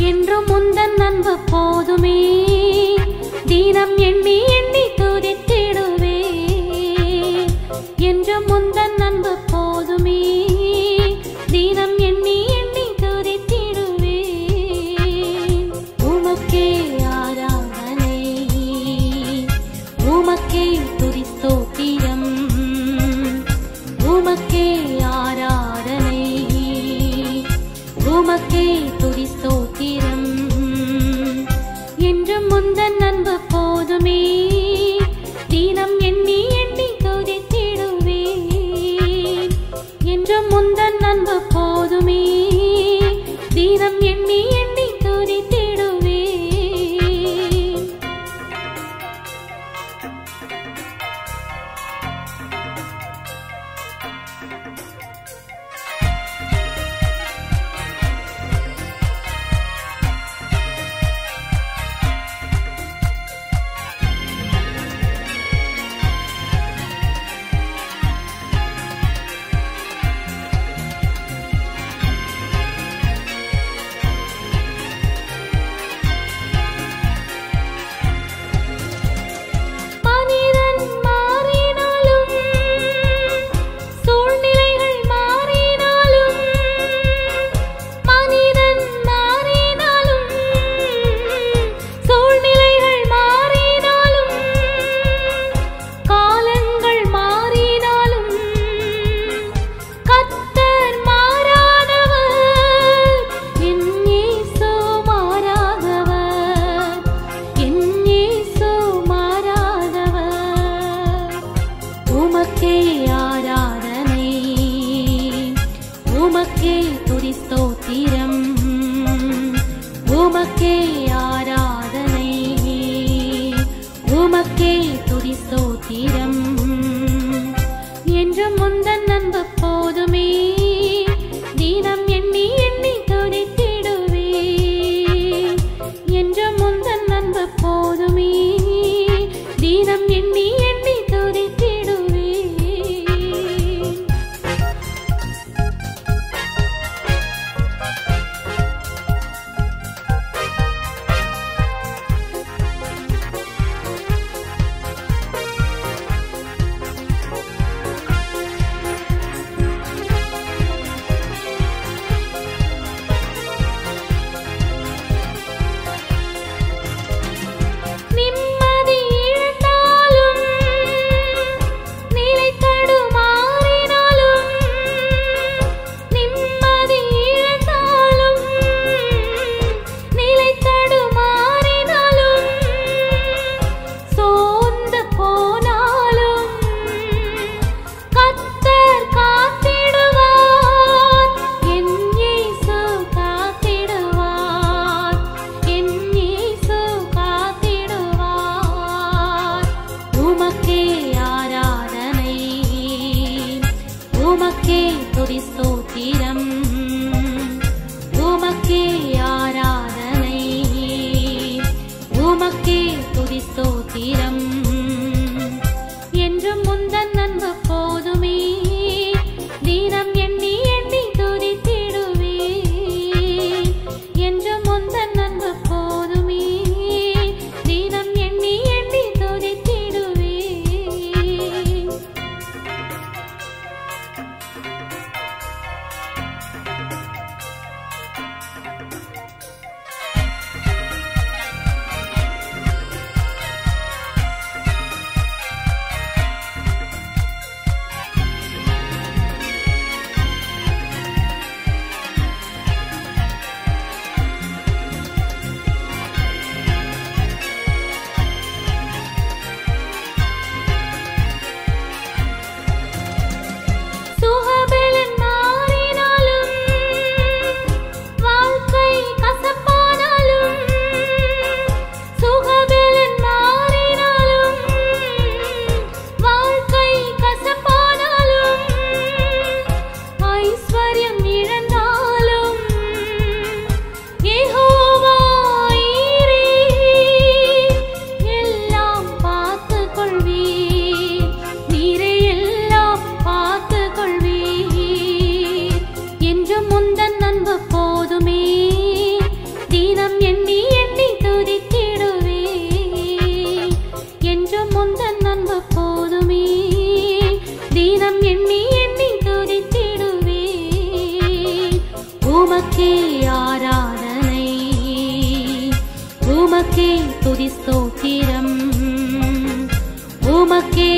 என்றும் முந்தன் அன்பு போதுமே தீனம் எண்ணி எண்ணி துதித்திடுவே என்றும் முந்தன் அன்பு போதுமே தீனம் எண்ணி எண்ணி துதித்திடுவே உமக்கே ஆராதனை உமக்கே துதி ஸ்தோத்திரம் உமக்கே ஆராதனை உமக்கே துதி ஸ்தோத்திரம் என்றும் முந்தன் அன்பு போதுமே தீனம் எண்ணி எண்ணி துதித்திடுவேன் என்றும் முந்தன் அன்பு போதுமே தீனம் எண்ணி எண்ணி துதித்திடுவேன் மனிதன் மாறினாலும் சூழ்நிலைகள் மாறினாலும் மனிதன் மாறினாலும் சூழ்நிலைகள் மாறினாலும் காலங்கள் மாறினாலும் கத்தர் மாறாதவர் என் இயேசு மாறாதவர் என் இயேசு மாறாதவர் உமக்கே ஆராதனை உமக்கே துதி ஸ்தோத்திரம் உமக்கே ஆராதனை உமக்கே துதி ஸ்தோத்திரம் என்றும் முந்தன் அன்பு போதுமே தீனம் எண்ணி எண்ணி துதித்திடுவே என்றும் முந்தன் அன்பு போதுமே தீனம் எண்ணி எண்ணி துதித்திடுவே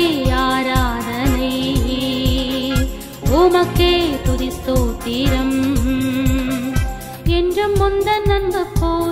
ஆராதனை உமக்கே துதி ஸ்தோத்திரம் என்றும் முந்தன் அன்பு போதுமே